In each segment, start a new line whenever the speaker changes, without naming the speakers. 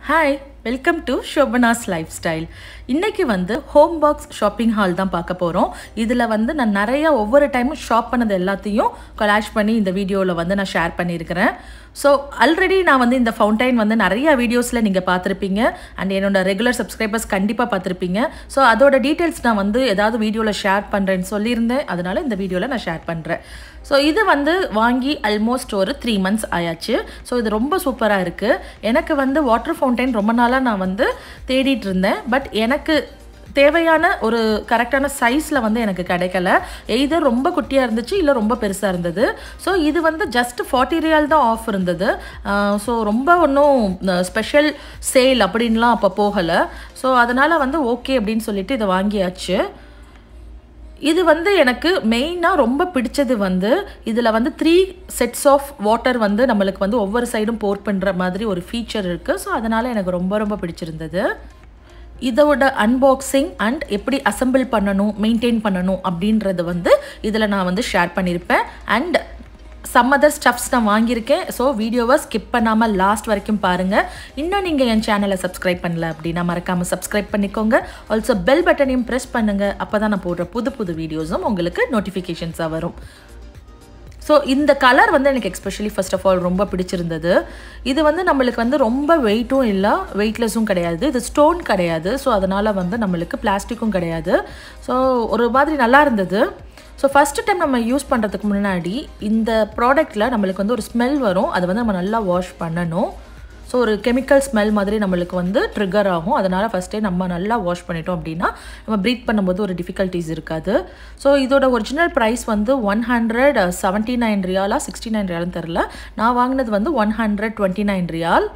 hi welcome to Shobhana's life style இன்றைக்கி வந்து home box shopping hall தான் பார்க்க போகிறோம் இதில் வந்து நான் நிறையா ஒவ்வொரு டைமும் ஷாப் பண்ணது எல்லாத்தையும் கொலாஷ் பண்ணி இந்த வீடியோவில் வந்து நான் ஷேர் பண்ணியிருக்கிறேன் ஸோ ஆல்ரெடி நான் வந்து இந்த ஃபவுண்டைன் வந்து நிறையா வீடியோஸில் நீங்கள் பார்த்துருப்பீங்க அண்ட் என்னோட ரெகுலர் சப்ஸ்கிரைபர்ஸ் கண்டிப்பாக பார்த்துருப்பீங்க ஸோ அதோட டீட்டெயில்ஸ் நான் வந்து ஏதாவது வீடியோவில் ஷேர் பண்ணுறேன்னு சொல்லியிருந்தேன் அதனால் இந்த வீடியோவில் நான் ஷேர் பண்ணுறேன் ஸோ இது வந்து வாங்கி ஆல்மோஸ்ட் ஒரு த்ரீ மந்த்ஸ் ஆயாச்சு ஸோ இது ரொம்ப சூப்பராக இருக்குது எனக்கு வந்து வாட்டர் ஃபவுண்டைன் ரொம்ப நாளாக நான் வந்து தேடிட்டு இருந்தேன் பட் எனக்கு தேவையான ஒரு கரெக்டான சைஸில் வந்து எனக்கு கிடைக்கல எய்தர் ரொம்ப குட்டியாக இருந்துச்சு இல்லை ரொம்ப பெருசாக இருந்தது ஸோ இது வந்து ஜஸ்ட் ஃபார்ட்டி ரியால் தான் ஆஃப் இருந்தது ஸோ ரொம்ப ஒன்றும் ஸ்பெஷல் சேல் அப்படின்லாம் அப்போ போகலை ஸோ அதனால் வந்து ஓகே அப்படின்னு சொல்லிட்டு இதை வாங்கியாச்சு இது வந்து எனக்கு மெயினாக ரொம்ப பிடிச்சது வந்து இதில் வந்து த்ரீ செட்ஸ் ஆஃப் வாட்டர் வந்து நம்மளுக்கு வந்து ஒவ்வொரு சைடும் போர் பண்ணுற மாதிரி ஒரு ஃபீச்சர் இருக்குது ஸோ அதனால் எனக்கு ரொம்ப ரொம்ப பிடிச்சிருந்தது இதோட அன்பாக்சிங் அண்ட் எப்படி அசம்பிள் பண்ணணும் மெயின்டைன் பண்ணணும் அப்படின்றது வந்து இதில் நான் வந்து ஷேர் பண்ணியிருப்பேன் அண்ட் சம் அதர் ஸ்டப்ஸ் நான் வாங்கியிருக்கேன் ஸோ வீடியோவை ஸ்கிப் பண்ணாமல் லாஸ்ட் வரைக்கும் பாருங்கள் இன்னும் நீங்கள் என் சேனலை சப்ஸ்கிரைப் பண்ணல அப்படின்னா மறக்காமல் சப்ஸ்கிரைப் பண்ணிக்கோங்க ஆல்சோ பெல் பட்டனையும் ப்ரெஸ் பண்ணுங்கள் அப்போ தான் நான் போடுற புது புது வீடியோஸும் உங்களுக்கு நோட்டிஃபிகேஷன்ஸாக வரும் ஸோ இந்த கலர் வந்து எனக்கு எக்ஸ்பெஷலி ஃபர்ஸ்ட் ஆஃப் ஆல் ரொம்ப பிடிச்சிருந்தது இது வந்து நம்மளுக்கு வந்து ரொம்ப வெயிட்டும் இல்லை வெயிட்லெஸ்ஸும் கிடையாது இது ஸ்டோன் கிடையாது ஸோ அதனால் வந்து நம்மளுக்கு பிளாஸ்டிக்கும் கிடையாது ஸோ ஒரு மாதிரி நல்லா இருந்தது ஸோ ஃபஸ்ட்டு டைம் நம்ம யூஸ் பண்ணுறதுக்கு முன்னாடி இந்த ப்ராடக்ட்டில் நம்மளுக்கு வந்து ஒரு ஸ்மெல் வரும் அதை வந்து நம்ம நல்லா வாஷ் பண்ணணும் ஸோ ஒரு கெமிக்கல் ஸ்மெல் மாதிரி நம்மளுக்கு வந்து ட்ரிகர் ஆகும் அதனால் ஃபஸ்ட்டே நம்ம நல்லா வாஷ் பண்ணிட்டோம் அப்படின்னா நம்ம ப்ரீத் பண்ணும்போது ஒரு டிஃபிகல்ட்டிஸ் இருக்காது ஸோ இதோட ஒரிஜினல் ப்ரைஸ் வந்து ஒன் ஹண்ட்ரட் செவன்ட்டி நைன் ரியாலா சிக்ஸ்டி நைன் ரியால்னு தெரில நான் வாங்கினது வந்து one hundred twenty nine riyal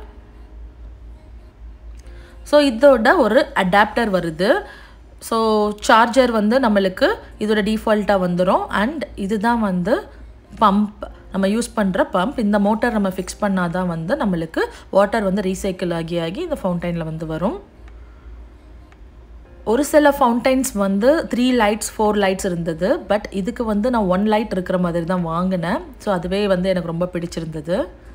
so இதோட ஒரு அடாப்டர் வருது ஸோ சார்ஜர் வந்து நம்மளுக்கு இதோட டிஃபால்ட்டாக வந்துடும் அண்ட் இதுதான் வந்து பம்ப் நம்ம யூஸ் பண்ணுற பம்ப் இந்த மோட்டார் நம்ம ஃபிக்ஸ் பண்ணால் தான் வந்து நம்மளுக்கு வாட்டர் வந்து ரீசைக்கிள் ஆகி ஆகி இந்த ஃபவுண்டைனில் வந்து வரும் ஒரு சில ஃபவுண்டைன்ஸ் வந்து த்ரீ லைட்ஸ் ஃபோர் லைட்ஸ் இருந்தது பட் இதுக்கு வந்து நான் ஒன் லைட் இருக்கிற மாதிரி தான் வாங்கினேன் ஸோ அதுவே வந்து எனக்கு ரொம்ப பிடிச்சிருந்தது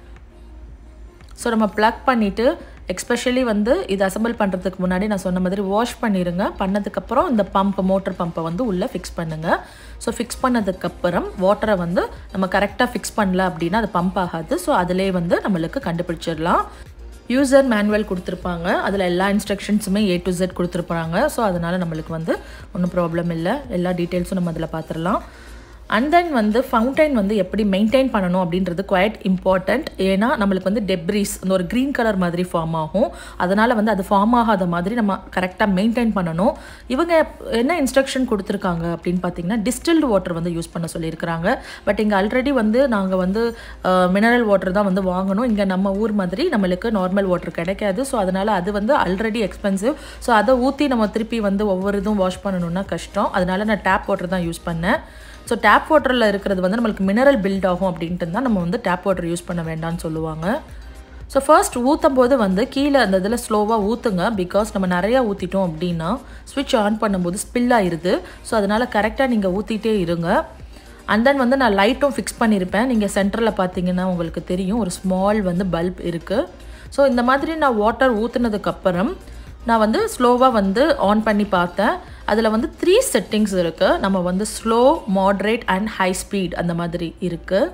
ஸோ நம்ம ப்ளக் பண்ணிவிட்டு எக்ஸ்பெஷலி வந்து இது அசம்பிள் பண்ணுறதுக்கு முன்னாடி நான் சொன்ன மாதிரி வாஷ் பண்ணிடுங்க பண்ணதுக்கப்புறம் இந்த பம்ப் மோட்டர் பம்பை வந்து உள்ளே ஃபிக்ஸ் பண்ணுங்கள் ஸோ ஃபிக்ஸ் பண்ணதுக்கப்புறம் வாட்டரை வந்து நம்ம கரெக்டாக ஃபிக்ஸ் பண்ணல அப்படின்னா அது பம்ப் ஆகாது ஸோ அதிலே வந்து நம்மளுக்கு கண்டுபிடிச்சிடலாம் யூசர் மேனுவல் கொடுத்துருப்பாங்க அதில் எல்லா இன்ஸ்ட்ரக்ஷன்ஸுமே ஏ டு ஜெட் கொடுத்துருப்பாங்க ஸோ அதனால் நம்மளுக்கு வந்து ஒன்றும் ப்ராப்ளம் இல்லை எல்லா டீட்டெயில்ஸும் நம்ம அதில் பார்த்துடலாம் அண்ட் தென் வந்து ஃபவுண்டைன் வந்து எப்படி மெயின்டைன் பண்ணணும் அப்படின்றது குவைட் இம்பார்ட்டண்ட் ஏன்னா நம்மளுக்கு வந்து டெப்ரிஸ் அந்த ஒரு க்ரீன் கலர் மாதிரி ஃபார்ம் ஆகும் அதனால் வந்து அது ஃபார்ம் ஆகாத மாதிரி நம்ம கரெக்டாக மெயின்டைன் பண்ணணும் இவங்க என்ன இன்ஸ்ட்ரக்ஷன் கொடுத்துருக்காங்க அப்படின்னு பார்த்தீங்கன்னா டிஸ்டில்டு வாட்டர் வந்து யூஸ் பண்ண சொல்லியிருக்கிறாங்க பட் இங்கே ஆல்ரெடி வந்து நாங்கள் வந்து மினரல் வாட்டர் தான் வந்து வாங்கணும் இங்கே நம்ம ஊர் மாதிரி நம்மளுக்கு நார்மல் வாட்டர் கிடைக்காது ஸோ அதனால் அது வந்து ஆல்ரெடி எக்ஸ்பென்சிவ் ஸோ அதை ஊற்றி நம்ம திருப்பி வந்து ஒவ்வொரு இதுவும் வாஷ் பண்ணணும்னா கஷ்டம் அதனால் நான் டேப் வாட்டர் தான் யூஸ் பண்ணேன் ஸோ டேப் வாட்டரில் இருக்கிறது வந்து நம்மளுக்கு மினரல் பில்ட் ஆகும் அப்படின்ட்டு தான் நம்ம வந்து டேப் வாட்டர் யூஸ் பண்ண வேண்டாம்னு சொல்லுவாங்க ஸோ ஃபர்ஸ்ட் ஊற்றும் போது வந்து கீழே அந்த இதில் ஸ்லோவாக ஊற்றுங்க பிகாஸ் நம்ம நிறையா ஊற்றிட்டோம் அப்படின்னா ஸ்விட்ச் ஆன் பண்ணும்போது ஸ்பில் ஆயிடுது ஸோ அதனால் கரெக்டாக நீங்கள் ஊற்றிட்டே இருங்க அண்ட் தென் வந்து நான் லைட்டும் ஃபிக்ஸ் பண்ணியிருப்பேன் நீங்கள் சென்டரில் பார்த்தீங்கன்னா உங்களுக்கு தெரியும் ஒரு ஸ்மால் வந்து பல்ப் இருக்குது ஸோ இந்த மாதிரி நான் வாட்டர் ஊற்றுனதுக்கப்புறம் நான் வந்து ஸ்லோவாக வந்து ஆன் பண்ணி பார்த்தேன் அதில் வந்து த்ரீ செட்டிங்ஸ் இருக்குது நம்ம வந்து slow moderate and high speed அந்த மாதிரி இருக்குது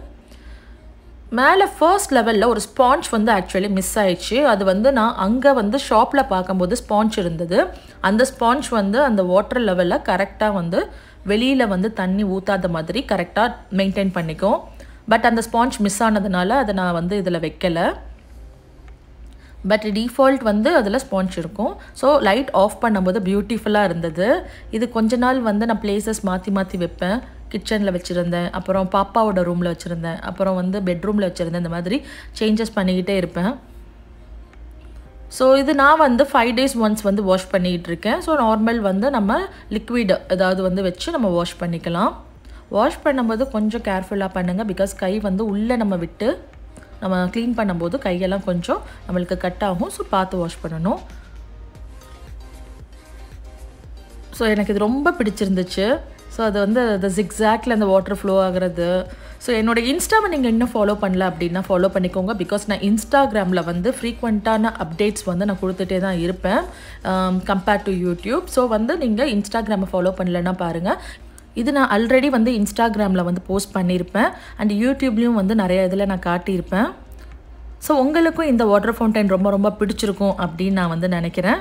மேலே ஃபர்ஸ்ட் லெவலில் ஒரு ஸ்பாஞ்ச் வந்து ஆக்சுவலி மிஸ் ஆயிடுச்சு அது வந்து நான் அங்கே வந்து ஷாப்பில் பார்க்கும்போது ஸ்பாஞ்ச் இருந்தது அந்த ஸ்பாஞ்ச் வந்து அந்த வாட்டர் லெவலில் கரெக்டாக வந்து வெளியில் வந்து தண்ணி ஊற்றாத மாதிரி கரெக்டாக மெயின்டைன் பண்ணிக்கும் பட் அந்த ஸ்பாஞ்ச் மிஸ் ஆனதுனால அதை நான் வந்து இதில் வைக்கலை பட் டிஃபால்ட் வந்து அதில் ஸ்பாஞ்ச் இருக்கும் ஸோ லைட் ஆஃப் பண்ணும்போது பியூட்டிஃபுல்லாக இருந்தது இது கொஞ்ச நாள் வந்து நான் பிளேசஸ் மாற்றி மாற்றி வைப்பேன் கிச்சனில் வச்சுருந்தேன் அப்புறம் பாப்பாவோட ரூமில் வச்சுருந்தேன் அப்புறம் வந்து பெட்ரூமில் வச்சுருந்தேன் இந்த மாதிரி சேஞ்சஸ் பண்ணிக்கிட்டே இருப்பேன் ஸோ இது நான் வந்து ஃபைவ் டேஸ் ஒன்ஸ் வந்து வாஷ் பண்ணிகிட்டு இருக்கேன் ஸோ நார்மல் வந்து நம்ம லிக்விட் ஏதாவது வந்து வச்சு நம்ம வாஷ் பண்ணிக்கலாம் வாஷ் பண்ணும்போது கொஞ்சம் கேர்ஃபுல்லாக பண்ணுங்கள் பிகாஸ் கை வந்து உள்ளே நம்ம விட்டு நம்ம க்ளீன் பண்ணும்போது கையெல்லாம் கொஞ்சம் நம்மளுக்கு கட் ஆகும் ஸோ பார்த்து வாஷ் பண்ணணும் ஸோ எனக்கு இது ரொம்ப பிடிச்சிருந்துச்சு ஸோ அது வந்து அந்த ஜிக்ஸாக்டில் அந்த வாட்டர் ஃப்ளோ ஆகிறது ஸோ என்னோட இன்ஸ்டாவை நீங்கள் இன்னும் ஃபாலோ பண்ணல அப்படின்னா ஃபாலோ பண்ணிக்கோங்க பிகாஸ் நான் இன்ஸ்டாகிராமில் வந்து ஃப்ரீக்வெண்ட்டான அப்டேட்ஸ் வந்து நான் கொடுத்துட்டே தான் இருப்பேன் கம்பேர்ட் டு யூடியூப் ஸோ வந்து நீங்கள் இன்ஸ்டாகிராமை ஃபாலோ பண்ணலன்னா பாருங்கள் இது நான் ஆல்ரெடி வந்து இன்ஸ்டாகிராமில் வந்து போஸ்ட் பண்ணியிருப்பேன் அண்ட் யூடியூப்லேயும் வந்து நிறைய இதில் நான் காட்டியிருப்பேன் ஸோ உங்களுக்கும் இந்த வாட்டர் ஃபவுண்டைன் ரொம்ப ரொம்ப பிடிச்சிருக்கும் அப்படின்னு நான் வந்து நினைக்கிறேன்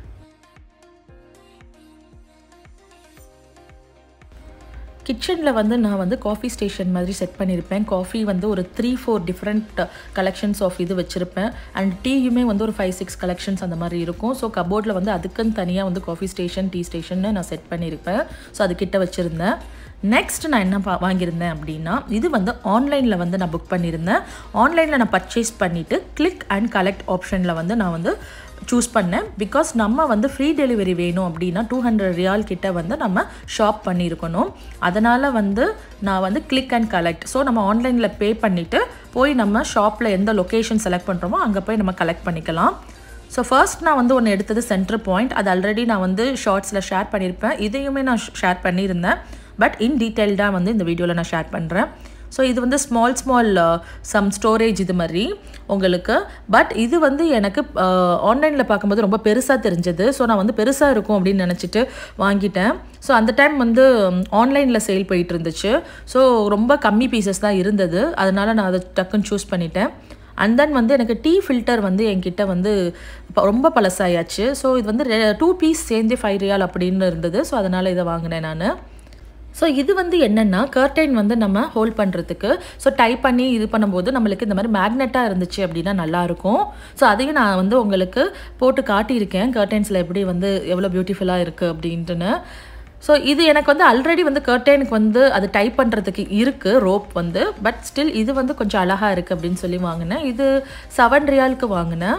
கிச்சனில் வந்து நான் வந்து காஃபி ஸ்டேஷன் மாதிரி செட் பண்ணியிருப்பேன் காஃபி வந்து ஒரு three four different collections of இது வச்சுருப்பேன் அண்ட் டீயுமே வந்து ஒரு ஃபைவ் சிக்ஸ் கலெக்ஷன்ஸ் அந்த மாதிரி இருக்கும் ஸோ கபோர்டில் வந்து அதுக்குன்னு தனியாக வந்து காஃபி ஸ்டேஷன் டீ ஸ்டேஷன் நான் செட் பண்ணியிருப்பேன் ஸோ அது கிட்ட வச்சுருந்தேன் நெக்ஸ்ட் நான் என்ன பா வாங்கியிருந்தேன் அப்படின்னா இது வந்து ஆன்லைனில் வந்து நான் புக் பண்ணியிருந்தேன் ஆன்லைனில் நான் பர்ச்சேஸ் பண்ணிவிட்டு கிளிக் அண்ட் கலெக்ட் ஆப்ஷனில் வந்து நான் வந்து சூஸ் பண்ணேன் பிகாஸ் நம்ம வந்து ஃப்ரீ டெலிவரி வேணும் அப்படின்னா டூ ஹண்ட்ரட் ரியால் கிட்ட வந்து நம்ம ஷாப் பண்ணியிருக்கணும் அதனால் வந்து நான் வந்து கிளிக் அண்ட் கலெக்ட் ஸோ நம்ம ஆன்லைனில் பே பண்ணிவிட்டு போய் நம்ம ஷாப்பில் எந்த லொக்கேஷன் செலக்ட் பண்ணுறோமோ அங்கே போய் நம்ம கலெக்ட் பண்ணிக்கலாம் ஸோ ஃபர்ஸ்ட் நான் வந்து ஒன்று எடுத்தது சென்டர் பாயிண்ட் அது ஆல்ரெடி நான் வந்து ஷார்ட்ஸில் ஷேர் பண்ணியிருப்பேன் இதையுமே நான் ஷேர் பண்ணியிருந்தேன் பட் இன் டீட்டெயில்டாக வந்து இந்த வீடியோவில் நான் ஷேர் பண்ணுறேன் ஸோ இது வந்து ஸ்மால் ஸ்மால் சம் ஸ்டோரேஜ் இது மாதிரி உங்களுக்கு பட் இது வந்து எனக்கு ஆன்லைனில் பார்க்கும்போது ரொம்ப பெருசாக தெரிஞ்சது ஸோ நான் வந்து பெருசாக இருக்கும் அப்படின்னு நினச்சிட்டு வாங்கிட்டேன் ஸோ அந்த டைம் வந்து ஆன்லைனில் சேல் போயிட்டு இருந்துச்சு ஸோ ரொம்ப கம்மி பீசஸ் தான் இருந்தது அதனால் நான் அதை டக்குன்னு சூஸ் பண்ணிட்டேன் அண்ட் தென் வந்து எனக்கு டீ ஃபில்டர் வந்து என்கிட்ட வந்து ரொம்ப பழசாயாச்சு ஸோ இது வந்து டூ பீஸ் சேர்ந்து ஃபைவ் ரியால் அப்படின்னு இருந்தது ஸோ அதனால் இதை வாங்கினேன் நான் ஸோ இது வந்து என்னென்னா கர்டைன் வந்து நம்ம ஹோல்ட் பண்ணுறதுக்கு ஸோ டைப் பண்ணி இது பண்ணும்போது நம்மளுக்கு இந்த மாதிரி மேக்னெட்டாக இருந்துச்சு அப்படின்னா நல்லாயிருக்கும் ஸோ அதையும் நான் வந்து உங்களுக்கு போட்டு காட்டியிருக்கேன் கர்டைன்ஸில் எப்படி வந்து எவ்வளோ பியூட்டிஃபுல்லாக இருக்குது அப்படின்ட்டுன்னு ஸோ இது எனக்கு வந்து ஆல்ரெடி வந்து கர்டைனுக்கு வந்து அது டைப் பண்ணுறதுக்கு இருக்குது ரோப் வந்து பட் ஸ்டில் இது வந்து கொஞ்சம் அழகாக இருக்குது அப்படின்னு சொல்லி வாங்கினேன் இது செவன் ரியாலுக்கு வாங்கினேன்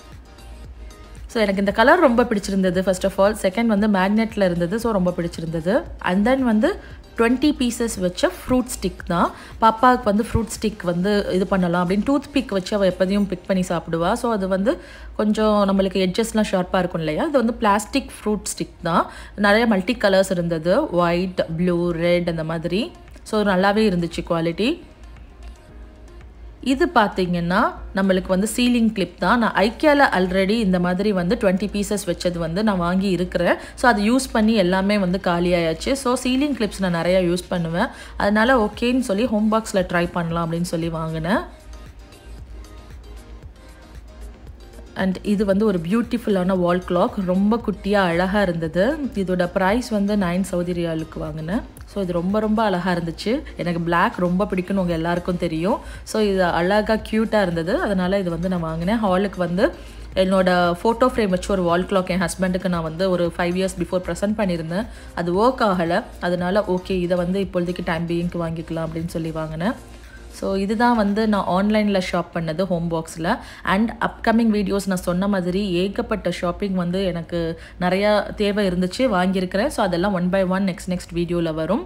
ஸோ எனக்கு இந்த கலர் ரொம்ப பிடிச்சிருந்தது ஃபர்ஸ்ட் ஆஃப் ஆல் செகண்ட் வந்து மேக்னெட்டில் இருந்தது ஸோ ரொம்ப பிடிச்சிருந்தது அண்ட் தென் வந்து டுவெண்ட்டி பீசஸ் வச்ச ஃப்ரூட் ஸ்டிக் தான் பாப்பாவுக்கு வந்து ஃப்ரூட் ஸ்டிக் வந்து இது பண்ணலாம் அப்படின்னு டூத் பிக் வச்சு அவள் எப்போதையும் பிக் பண்ணி சாப்பிடுவா ஸோ அது வந்து கொஞ்சம் நம்மளுக்கு எட்ஜஸ்லாம் ஷார்ப்பாக இருக்கும் இல்லையா இது வந்து பிளாஸ்டிக் ஃப்ரூட் ஸ்டிக் தான் நிறைய மல்டி கலர்ஸ் இருந்தது ஒயிட் ப்ளூ ரெட் அந்த மாதிரி ஸோ நல்லாவே இருந்துச்சு குவாலிட்டி இது பார்த்தீங்கன்னா நம்மளுக்கு வந்து சீலிங் கிளிப் தான் நான் ஐக்கியாவில் ஆல்ரெடி இந்த மாதிரி வந்து டுவெண்ட்டி பீசஸ் வச்சது வந்து நான் வாங்கி இருக்கிறேன் ஸோ அதை யூஸ் பண்ணி எல்லாமே வந்து காலியாயாச்சு ஸோ சீலிங் கிளிப்ஸ் நான் நிறையா யூஸ் பண்ணுவேன் அதனால் ஓகேன்னு சொல்லி ஹோம் பாக்ஸில் ட்ரை பண்ணலாம் அப்படின்னு சொல்லி வாங்கினேன் அண்ட் இது வந்து ஒரு பியூட்டிஃபுல்லான வால் கிளாக் ரொம்ப குட்டியாக அழகாக இருந்தது இதோட ப்ரைஸ் வந்து நைன் சவுதி ரியாலுக்கு வாங்கினேன் ஸோ இது ரொம்ப ரொம்ப அழகாக இருந்துச்சு எனக்கு பிளாக் ரொம்ப பிடிக்கும்னு உங்கள் எல்லாருக்கும் தெரியும் ஸோ இது அழகாக க்யூட்டாக இருந்தது அதனால் இது வந்து நான் வாங்கினேன் ஹாலுக்கு வந்து என்னோட ஃபோட்டோ ஃப்ரேம் வச்சு ஒரு வால் கிளாக் என் ஹஸ்பண்டுக்கு நான் வந்து ஒரு ஃபைவ் இயர்ஸ் பிஃபோர் ப்ரெசென்ட் பண்ணியிருந்தேன் அது ஒர்க் ஆகலை அதனால் ஓகே இதை வந்து இப்போதைக்கு டைம் பீயிங்க்கு வாங்கிக்கலாம் அப்படின்னு சொல்லி வாங்கினேன் ஸோ இதுதான் வந்து நான் ஆன்லைனில் ஷாப் பண்ணது ஹோம் பாக்ஸில் அண்ட் அப்கமிங் வீடியோஸ் நான் சொன்ன மாதிரி ஏகப்பட்ட ஷாப்பிங் வந்து எனக்கு நிறையா தேவை இருந்துச்சு வாங்கியிருக்கிறேன் ஸோ அதெல்லாம் one by one next next வீடியோவில் வரும்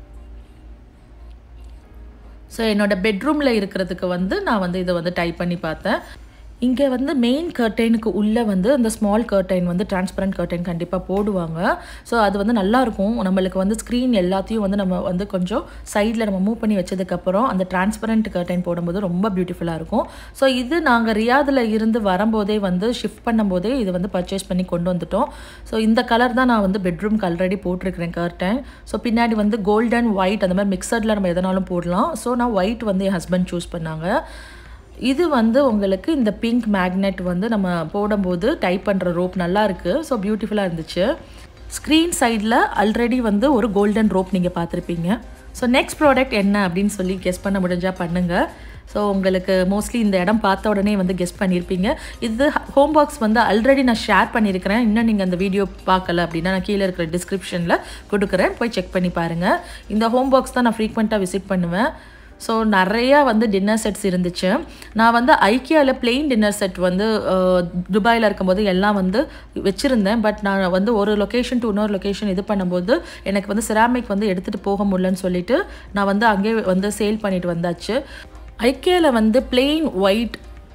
ஸோ என்னோடய பெட்ரூமில் இருக்கிறதுக்கு வந்து நான் வந்து இதை வந்து டைப் பண்ணி பார்த்தேன் இங்கே வந்து மெயின் கர்டைனுக்கு உள்ளே வந்து அந்த ஸ்மால் கர்டைன் வந்து டிரான்ஸ்பரண்ட் கர்டைன் கண்டிப்பாக போடுவாங்க ஸோ அது வந்து நல்லாயிருக்கும் நம்மளுக்கு வந்து ஸ்க்ரீன் எல்லாத்தையும் வந்து நம்ம வந்து கொஞ்சம் சைடில் நம்ம மூவ் பண்ணி வச்சதுக்கப்புறம் அந்த டிரான்ஸ்பரண்ட் கர்டைன் போடும்போது ரொம்ப பியூட்டிஃபுல்லாக இருக்கும் ஸோ இது நாங்கள் ரியாதில் இருந்து வரும்போதே வந்து ஷிஃப்ட் பண்ணும்போதே இது வந்து பர்ச்சேஸ் பண்ணி கொண்டு வந்துட்டோம் ஸோ இந்த கலர் தான் நான் வந்து பெட்ரூம்க்கு ஆல்ரெடி போட்டிருக்கிறேன் கர்டைன் ஸோ பின்னாடி வந்து கோல்டன் ஒயிட் அந்த மாதிரி மிக்சடில் நம்ம எதனாலும் போடலாம் ஸோ நான் ஒயிட் வந்து என் ஹஸ்பண்ட் சூஸ் பண்ணாங்க இது வந்து உங்களுக்கு இந்த பிங்க் மேக்னெட் வந்து நம்ம போடும்போது டைப் பண்ணுற ரோப் நல்லா இருக்குது ஸோ பியூட்டிஃபுல்லாக இருந்துச்சு ஸ்க்ரீன் சைடில் ஆல்ரெடி வந்து ஒரு கோல்டன் ரோப் நீங்கள் பார்த்துருப்பீங்க ஸோ நெக்ஸ்ட் ப்ராடக்ட் என்ன அப்படின்னு சொல்லி கெஸ் பண்ண முடிஞ்சால் பண்ணுங்கள் ஸோ உங்களுக்கு மோஸ்ட்லி இந்த இடம் பார்த்த உடனே வந்து கெஸ் பண்ணியிருப்பீங்க இது ஹோம் பாக்ஸ் வந்து ஆல்ரெடி நான் ஷேர் பண்ணியிருக்கிறேன் இன்னும் நீங்கள் அந்த வீடியோ பார்க்கல அப்படின்னா நான் கீழே இருக்கிற டிஸ்கிரிப்ஷனில் கொடுக்குறேன் போய் செக் பண்ணி பாருங்கள் இந்த ஹோம் பாக்ஸ் தான் நான் ஃப்ரீக்வெண்ட்டாக விசிட் பண்ணுவேன் ஸோ நிறையா வந்து டின்னர் செட்ஸ் இருந்துச்சு நான் வந்து ஐக்கியாவில் பிளெயின் டின்னர் செட் வந்து துபாயில் இருக்கும்போது எல்லாம் வந்து வச்சுருந்தேன் பட் நான் வந்து ஒரு லொக்கேஷன் டு இன்னொரு லொக்கேஷன் இது பண்ணும்போது எனக்கு வந்து சிராமிக் வந்து எடுத்துகிட்டு போக முடியலன்னு சொல்லிட்டு நான் வந்து அங்கேயே வந்து சேல் பண்ணிட்டு வந்தாச்சு ஐக்கியாவில் வந்து பிளெயின் ஒயிட்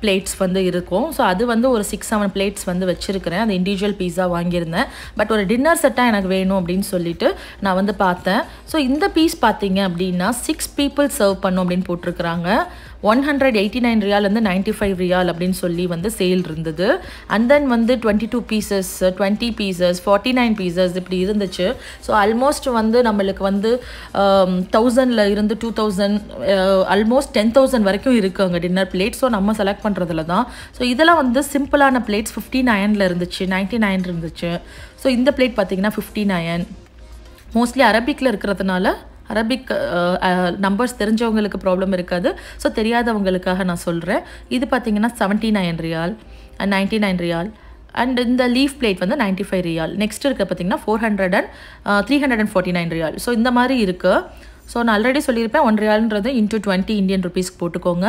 பிளேட்ஸ் வந்து இருக்கும் ஸோ அது வந்து ஒரு சிக்ஸ் செவன் பிளேட்ஸ் வந்து வச்சுருக்கிறேன் அந்த இண்டிவிஜுவல் பீஸா வாங்கியிருந்தேன் பட் ஒரு டின்னர் செட்டாக எனக்கு வேணும் அப்படின்னு சொல்லிட்டு நான் வந்து பார்த்தேன் ஸோ இந்த பீஸ் பார்த்தீங்க அப்படின்னா சிக்ஸ் பீப்புள் சர்வ் பண்ணும் அப்படின்னு போட்டிருக்கிறாங்க one hundred eighty nine riyal வந்து நைன்ட்டி ஃபைவ் ரியால் அப்படின்னு சொல்லி வந்து சேல் இருந்தது அண்ட் தென் வந்து twenty two pieces twenty pieces forty nine pieces இப்படி இருந்துச்சு ஸோ ஆல்மோஸ்ட் வந்து நம்மளுக்கு வந்து தௌசண்டில் இருந்து two thousand almost ten thousand வரைக்கும் இருக்குது அங்கே டின்னர் பிளேட் ஸோ நம்ம செலக்ட் பண்ணுறதுல தான் ஸோ இதெல்லாம் வந்து சிம்பிளான பிளேட்ஸ் ஃபிஃப்டி நைனில் இருந்துச்சு நைன்ட்டி நைன் இருந்துச்சு ஸோ இந்த பிளேட் பார்த்தீங்கன்னா ஃபிஃப்டி நைன் மோஸ்ட்லி அரபிக்கில் இருக்கிறதுனால அரபிக் நம்பர்ஸ் தெரிஞ்சவங்களுக்கு ப்ராப்ளம் இருக்காது ஸோ தெரியாதவங்களுக்காக நான் சொல்கிறேன் இது பார்த்தீங்கன்னா seventy nine riyal and ninety nine riyal and இந்த லீஃப் பிளேட் வந்து நைன்ட்டி ஃபைவ் ரியால் நெக்ஸ்ட் இருக்க பார்த்தீங்கன்னா four hundred and three hundred and forty nine riyal so இந்த மாதிரி இருக்குது ஸோ நான் ஆல்ரெடி சொல்லியிருப்பேன் ஒன் ரியால்ன்றது இன்டூ டுவெண்ட்டி இந்தியன் ருபீஸ்க்கு போட்டுக்கோங்க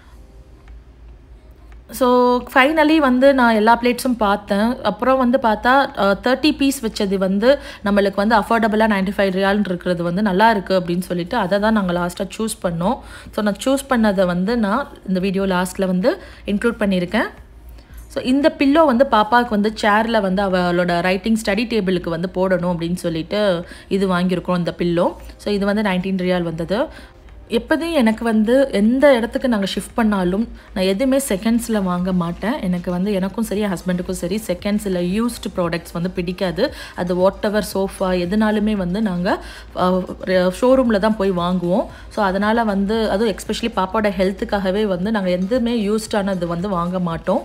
ஸோ ஃபைனலி வந்து நான் எல்லா பிளேட்ஸும் பார்த்தேன் அப்புறம் வந்து பார்த்தா தேர்ட்டி பீஸ் வச்சது வந்து நம்மளுக்கு வந்து அஃபோர்டபுளாக நைன்டி ஃபைவ் ரியால்னு இருக்கிறது வந்து நல்லா இருக்குது அப்படின்னு சொல்லிட்டு அதை தான் நாங்கள் லாஸ்ட்டாக சூஸ் பண்ணோம் ஸோ நான் சூஸ் பண்ணதை வந்து நான் இந்த வீடியோ லாஸ்ட்டில் வந்து இன்க்ளூட் பண்ணியிருக்கேன் ஸோ இந்த பில்லோ வந்து பாப்பாவுக்கு வந்து சேரில் வந்து அவளோட ரைட்டிங் ஸ்டடி டேபிளுக்கு வந்து போடணும் அப்படின்னு சொல்லிட்டு இது வாங்கியிருக்கோம் இந்த பில்லோ ஸோ இது வந்து நைன்டீன் ரியால் வந்தது எப்போதும் எனக்கு வந்து எந்த இடத்துக்கு நாங்கள் ஷிஃப்ட் பண்ணாலும் நான் எதுவுமே செகண்ட்ஸில் வாங்க மாட்டேன் எனக்கு வந்து எனக்கும் சரி ஹஸ்பண்டுக்கும் சரி செகண்ட்ஸில் யூஸ்டு ப்ராடக்ட்ஸ் வந்து பிடிக்காது அது வாட் எவர் சோஃபா எதுனாலுமே வந்து நாங்கள் ஷோரூமில் தான் போய் வாங்குவோம் ஸோ அதனால் வந்து அதுவும் எக்ஸ்பெஷலி பாப்பாவோட ஹெல்த்துக்காகவே வந்து நாங்கள் எதுவுமே யூஸ்டானது வந்து வாங்க மாட்டோம்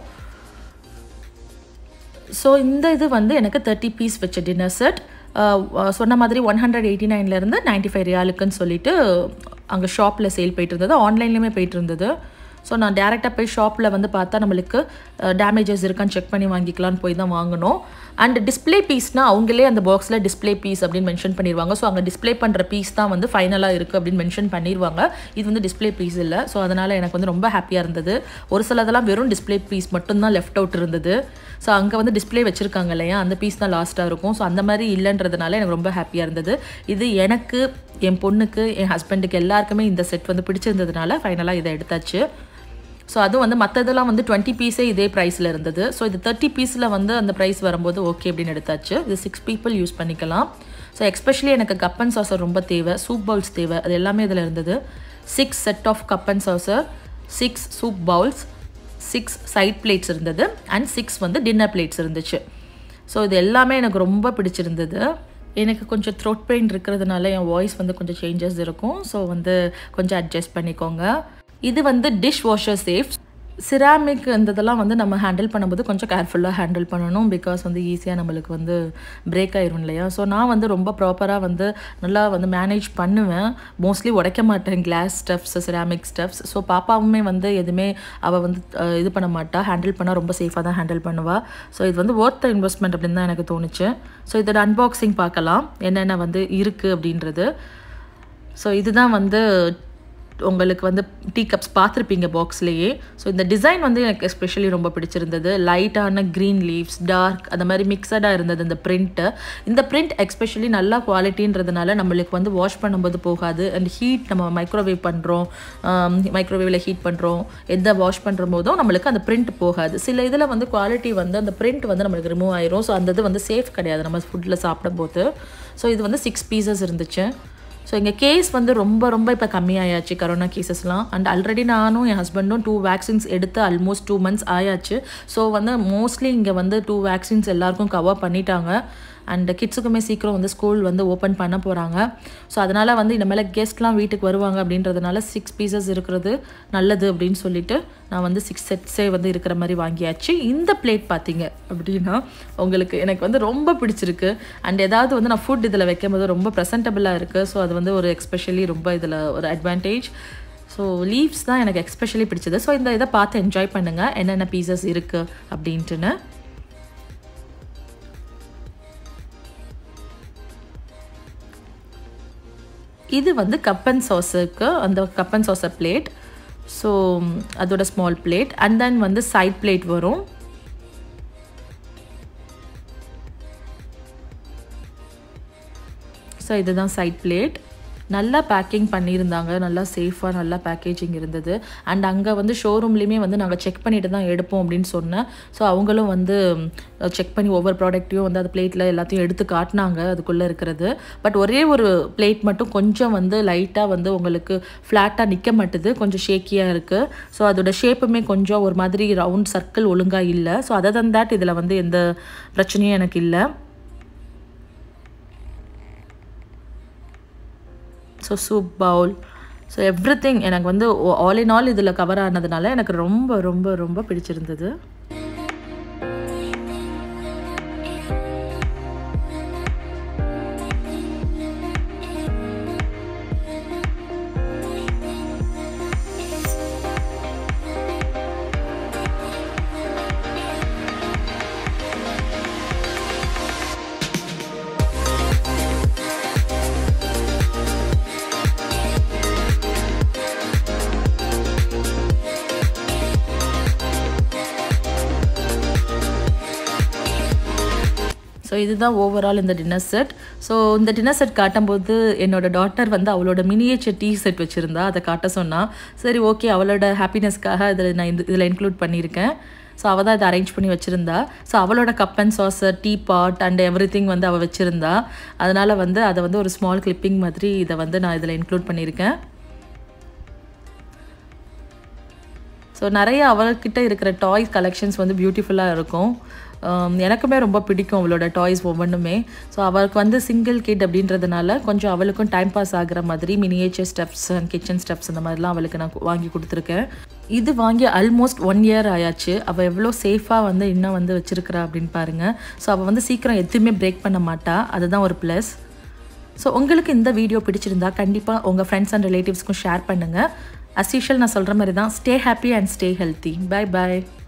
ஸோ இந்த இது வந்து எனக்கு தேர்ட்டி பீஸ் வச்ச டின்னர் செட் சொன்ன மாதிரி ஒன் ஹண்ட்ரட் எயிட்டி நைன்லேருந்து நைன்ட்டி ஃபைவ் ரியாலுக்குன்னு சொல்லிட்டு அங்கே ஷாப்பில் சேல் போயிட்டு இருந்தது ஆன்லைன்லேயுமே போயிட்டு இருந்தது ஸோ நான் டேரெக்டாக போய் ஷாப்பில் வந்து பார்த்தா நம்மளுக்கு டேமேஜஸ் இருக்கான்னு செக் பண்ணி வாங்கிக்கலான்னு போய் தான் வாங்கணும் அண்ட் டிஸ்பிளே பீஸ்னால் அவங்களே அந்த பாக்ஸில் டிஸ்பிளே பீஸ் அப்படின்னு மென்ஷன் பண்ணிடுவாங்க ஸோ அங்கே டிஸ்பிளே பண்ணுற பீஸ் தான் வந்து ஃபைனலாக இருக்குது அப்படின்னு மென்ஷன் பண்ணிடுவாங்க இது வந்து டிஸ்பிளே பீஸ் இல்லை ஸோ அதனால் எனக்கு வந்து ரொம்ப ஹாப்பியாக இருந்தது ஒரு சிலதெல்லாம் வெறும் டிஸ்பிளே பீஸ் மட்டும்தான் லெஃப்ட் அவுட் இருந்தது ஸோ அங்கே வந்து டிஸ்பிளே வச்சுருக்காங்க இல்லையா அந்த பீஸ் தான் லாஸ்ட்டாக இருக்கும் ஸோ அந்த மாதிரி இல்லைன்றதுனால எனக்கு ரொம்ப ஹாப்பியாக இருந்தது இது எனக்கு என் பொண்ணுக்கு என் ஹஸ்பண்டுக்கு எல்லாருக்குமே இந்த செட் வந்து பிடிச்சிருந்ததுனால ஃபைனலாக இதை எடுத்தாச்சு ஸோ அதுவும் வந்து மற்றதெல்லாம் வந்து டுவெண்ட்டி பீஸே இதே ப்ரைஸில் இருந்தது ஸோ இது தேர்ட்டி பீஸில் வந்து அந்த ப்ரைஸ் வரும்போது ஓகே அப்படின்னு எடுத்தாச்சு இது சிக்ஸ் பீப்புள் யூஸ் பண்ணிக்கலாம் ஸோ எக்ஸ்பெஷலி எனக்கு கப் அண்ட் சாசர் ரொம்ப தேவை சூப் பவுல்ஸ் தேவை அது எல்லாமே இதில் இருந்தது six set of cup and saucer six soup bowls six side plates இருந்தது அண்ட் சிக்ஸ் வந்து டின்னர் பிளேட்ஸ் இருந்துச்சு ஸோ இது எல்லாமே எனக்கு ரொம்ப பிடிச்சிருந்தது எனக்கு கொஞ்சம் த்ரோட் பெயின் இருக்கிறதுனால என் வாய்ஸ் வந்து கொஞ்சம் சேஞ்சஸ் இருக்கும் ஸோ வந்து கொஞ்சம் அட்ஜஸ்ட் பண்ணிக்கோங்க இது வந்து டிஷ் வாஷர் சேஃப் சிராமிக் இந்த இதெல்லாம் வந்து நம்ம ஹேண்டில் பண்ணும்போது கொஞ்சம் கேர்ஃபுல்லாக ஹேண்டில் பண்ணணும் பிகாஸ் வந்து ஈஸியாக நம்மளுக்கு வந்து பிரேக் ஆயிரும் இல்லையா ஸோ நான் வந்து ரொம்ப ப்ராப்பராக வந்து நல்லா வந்து மேனேஜ் பண்ணுவேன் மோஸ்ட்லி உடைக்க மாட்டேன் glass steps ceramic steps so பாப்பாவுமே வந்து எதுவுமே அவள் வந்து இது பண்ண மாட்டா ஹேண்டில் பண்ணால் ரொம்ப சேஃபாக தான் ஹேண்டில் பண்ணுவாள் ஸோ இது வந்து ஒர்த் இன்வெஸ்ட்மெண்ட் அப்படின்னு தான் எனக்கு தோணுச்சு ஸோ இதோட அன்பாக்சிங் பார்க்கலாம் என்னென்ன வந்து இருக்குது அப்படின்றது ஸோ இதுதான் வந்து உங்களுக்கு வந்து டீ கப்ஸ் பார்த்துருப்பீங்க பாக்ஸ்லேயே ஸோ இந்த டிசைன் வந்து எனக்கு எஸ்பெஷலி ரொம்ப பிடிச்சிருந்தது லைட்டான க்ரீன் லீவ்ஸ் டார்க் அந்த மாதிரி மிக்சடாக இருந்தது இந்த பிரிண்ட்டு இந்த பிரிண்ட் எஸ்பெஷலி நல்லா குவாலிட்டின்றதுனால நம்மளுக்கு வந்து வாஷ் பண்ணும்போது போகாது அண்ட் ஹீட் நம்ம மைக்ரோவேவ் பண்ணுறோம் மைக்ரோவேவில் ஹீட் பண்ணுறோம் எந்த வாஷ் பண்ணுற போதும் நம்மளுக்கு அந்த பிரிண்ட் போகாது சில இதில் வந்து குவாலிட்டி வந்து அந்த பிரிண்ட் வந்து நம்மளுக்கு ரிமூவ் ஆயிரும் ஸோ அந்த இது வந்து சேஃப் கிடையாது நம்ம ஃபுட்டில் சாப்பிடும்போது ஸோ இது வந்து சிக்ஸ் பீசஸ் இருந்துச்சு ஸோ எங்கள் கேஸ் வந்து ரொம்ப ரொம்ப இப்போ கம்மியாயாச்சு கரோனா கேசஸ்லாம் அண்ட் ஆல்ரெடி நானும் என் ஹஸ்பண்டும் டூ வேக்சின்ஸ் எடுத்து ஆல்மோஸ்ட் டூ மந்த்ஸ் ஆயாச்சு ஸோ வந்து மோஸ்ட்லி இங்கே வந்து டூ வேக்சின்ஸ் எல்லாருக்கும் கவர் பண்ணிட்டாங்க அண்ட் கிட்ஸுக்குமே சீக்கிரம் வந்து ஸ்கூல் வந்து ஓப்பன் பண்ண போகிறாங்க ஸோ அதனால் வந்து இனிமேல் கெஸ்ட்லாம் வீட்டுக்கு வருவாங்க அப்படின்றதுனால சிக்ஸ் பீசஸ் இருக்கிறது நல்லது அப்படின்னு சொல்லிட்டு நான் வந்து சிக்ஸ் செட்ஸே வந்து இருக்கிற மாதிரி வாங்கியாச்சு இந்த பிளேட் பார்த்தீங்க அப்படின்னா உங்களுக்கு எனக்கு வந்து ரொம்ப பிடிச்சிருக்கு அண்ட் ஏதாவது வந்து நான் ஃபுட் இதில் வைக்கும்போது ரொம்ப ப்ரெசன்டபுளாக இருக்குது ஸோ அது வந்து ஒரு எக்ஸ்பெஷலி ரொம்ப இதில் ஒரு அட்வான்டேஜ் ஸோ லீவ்ஸ் தான் எனக்கு எக்ஸ்பெஷலி பிடிச்சது ஸோ இந்த இதை பார்த்து என்ஜாய் பண்ணுங்கள் என்னென்ன பீசஸ் இருக்குது அப்படின்ட்டுன்னு இது வந்து கப் அண்ட் சாஸுக்கு அந்த cup and saucer plate so அதோட ஸ்மால் பிளேட் அண்ட் தென் வந்து சைட் பிளேட் வரும் ஸோ இதுதான் சைட் பிளேட் நல்லா பேக்கிங் பண்ணியிருந்தாங்க நல்லா சேஃபாக நல்லா பேக்கேஜிங் இருந்தது அண்ட் அங்கே வந்து ஷோரூம்லேயுமே வந்து நாங்கள் செக் பண்ணிட்டு தான் எடுப்போம் அப்படின்னு சொன்னேன் ஸோ அவங்களும் வந்து செக் பண்ணி ஒவ்வொரு ப்ராடக்ட்டையும் வந்து அது பிளேட்டில் எல்லாத்தையும் எடுத்து காட்டினாங்க அதுக்குள்ளே இருக்கிறது பட் ஒரே ஒரு பிளேட் மட்டும் கொஞ்சம் வந்து லைட்டாக வந்து உங்களுக்கு ஃப்ளாட்டாக நிற்க மாட்டுது கொஞ்சம் ஷேக்கியாக இருக்குது ஸோ அதோட ஷேப்புமே கொஞ்சம் ஒரு மாதிரி ரவுண்ட் சர்க்கிள் ஒழுங்காக இல்லை ஸோ அதர் தன் தேட் இதில் வந்து எந்த பிரச்சனையும் எனக்கு இல்லை so soup bowl so everything எனக்கு வந்து ஆல் இன் ஆல் இதில் கவர் ஆனதுனால எனக்கு ரொம்ப ரொம்ப ரொம்ப பிடிச்சிருந்தது ஸோ இதுதான் ஓவரால் இந்த டின்னர் செட் ஸோ இந்த டின்னர் செட் காட்டும்போது என்னோட டாட்டர் வந்து அவளோட மினியேச்சர் டீ செட் வச்சுருந்தா அதை காட்ட சொன்னால் சரி ஓகே அவளோட ஹாப்பினஸ்க்காக இதில் நான் இந்த இதில் இன்க்ளூட் பண்ணியிருக்கேன் ஸோ அவள் தான் இதை அரேஞ்ச் பண்ணி வச்சுருந்தா ஸோ அவளோட cup and saucer teapot and everything வந்து அவள் வச்சுருந்தா அதனால் வந்து அதை வந்து ஒரு ஸ்மால் கிளிப்பிங் மாதிரி இதை வந்து நான் இதில் இன்க்ளூட் பண்ணியிருக்கேன் ஸோ நிறைய அவள்கிட்ட இருக்கிற டாய்ஸ் கலெக்ஷன்ஸ் வந்து பியூட்டிஃபுல்லாக இருக்கும் எனக்குமே ரொம்ப பிடிக்கும் அவளோட டாய்ஸ் ஒவ்வொன்றுமே ஸோ அவளுக்கு வந்து சிங்கிள் கிட் அப்படின்றதுனால கொஞ்சம் அவளுக்கும் டைம் பாஸ் ஆகிற மாதிரி miniature steps and kitchen steps அந்த மாதிரிலாம் அவளுக்கு நான் வாங்கி கொடுத்துருக்கேன் இது வாங்கி ஆல்மோஸ்ட் ஒன் இயர் ஆயாச்சு அவள் எவ்வளோ சேஃபாக வந்து இன்னும் வந்து வச்சுருக்கிறா அப்படின்னு பாருங்கள் ஸோ அவள் வந்து சீக்கிரம் எதுவுமே பிரேக் பண்ண மாட்டா அதுதான் ஒரு ப்ளஸ் ஸோ உங்களுக்கு இந்த வீடியோ பிடிச்சிருந்தா கண்டிப்பாக உங்கள் ஃப்ரெண்ட்ஸ் அண்ட் ரிலேட்டிவ்ஸ்க்கும் ஷேர் பண்ணுங்கள் அஸ் யூஷுவல் நான் சொல்கிற மாதிரி தான் stay happy and stay healthy bye bye